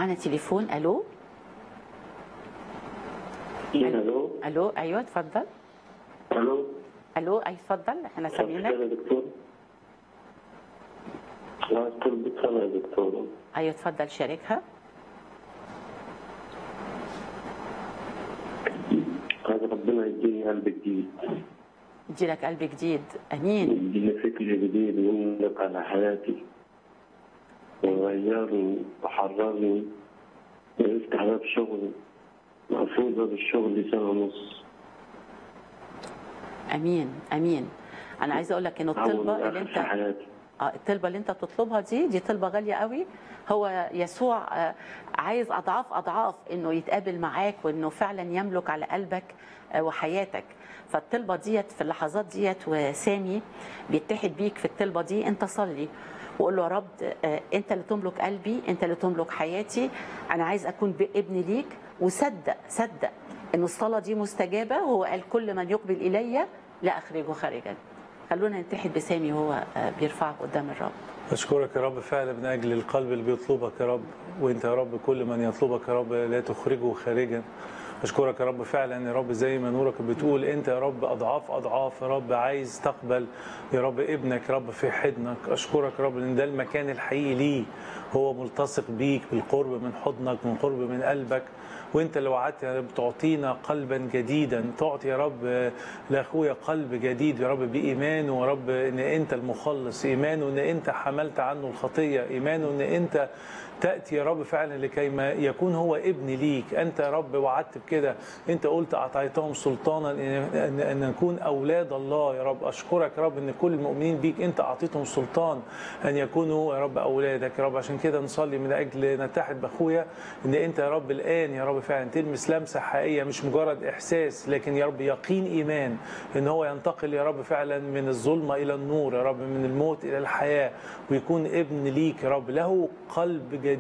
معانا تليفون الو الو الو ايوه اتفضل الو الو اي اتفضل احنا سامعينك يا دكتور لا دكتور بيتسمع يا دكتور ايوه اتفضل شاركها عايز ربنا يديني قلب جديد يديلك قلب جديد امين يديني فكر جديد ويملك على حياتي ويغيرني وحررني ويفتح باب شغلي مقفول باب الشغل سنة ونص امين امين انا عايزه اقول لك ان أول الطلبه اللي آخر في انت حياتي اه الطلبه اللي انت بتطلبها دي دي طلبه غاليه قوي هو يسوع آه، عايز اضعاف اضعاف انه يتقابل معاك وانه فعلا يملك على قلبك آه، وحياتك فالطلبه ديت في اللحظات ديت وسامي بيتحد بيك في الطلبه دي انت صلي وقول له يا رب آه، انت اللي تملك قلبي انت اللي تملك حياتي انا عايز اكون ابن ليك وصدق صدق ان الصلاه دي مستجابه وهو قال كل من يقبل الي لا اخرجه خارجا خلونا نتحد بسامي وهو آه، بيرفعك قدام الرب أشكرك يا رب فعلا من أجل القلب اللي بيطلبك يا رب وأنت يا رب كل من يطلبك يا رب لا تخرجه خارجا أشكرك يا رب فعلا يا رب زي ما نورك بتقول أنت يا رب أضعاف أضعاف يا رب عايز تقبل يا رب ابنك يا رب في حضنك أشكرك يا رب لأن ده المكان الحقيقي ليه هو ملتصق بيك بالقرب من حضنك من قرب من قلبك وانت اللي وعدت يا رب تعطينا قلبا جديدا تعطي يا رب لاخويا قلب جديد يا رب بايمانه يا رب ان انت المخلص ايمانه ان انت حملت عنه الخطيه ايمانه ان انت تاتي يا رب فعلا لكي ما يكون هو ابن ليك انت يا رب وعدت بكده انت قلت اعطيتهم سلطانا ان ان, أن نكون اولاد الله يا رب اشكرك يا رب ان كل المؤمنين بيك انت اعطيتهم سلطان ان يكونوا يا رب اولادك يا رب عشان كده نصلي من اجل نتحد باخويا ان انت يا رب الان يا رب فعلا تلمس لمسه حقيقيه مش مجرد احساس لكن يا رب يقين ايمان ان هو ينتقل يا رب فعلا من الظلمه الى النور يا رب من الموت الى الحياه ويكون ابن ليك يا رب له قلب جديد